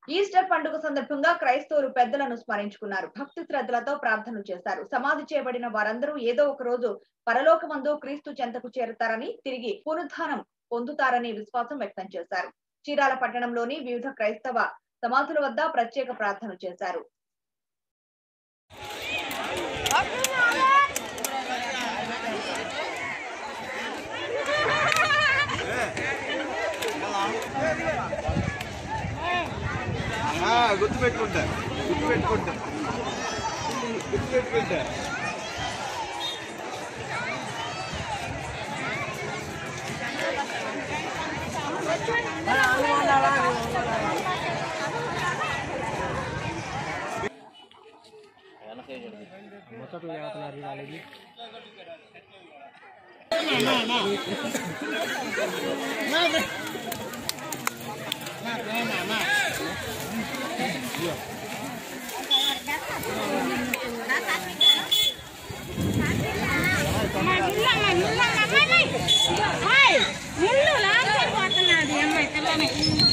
Easter పండుగ సందర్భంగా క్రైస్తవులు పెద్దలను స్మరించుకున్నారు భక్తి శ్రద్ధలతో ప్రార్థనలు చేశారు సమాధి చేయబడిన వారందరూ ఏదో ఒక రోజు పరలోకమందు క్రీస్తు చెంతకు చేరుతారని తిరిగి పునరుద్ధానం పొందుతారని విశ్వాసం వ్యక్తం చేశారు చీరాల పట్టణంలోని వివిధ క్రైస్తవ సమాధుల వద్ద ప్రత్యేక ప్రార్థనలు చేశారు గుర్తు పెట్టుకుంటా గుర్తు పెట్టుకుంటా గుర్తు పెట్టుకుంటా ముళ్ళు లాంటి పోతున్నది అమ్మాయి పిల్లని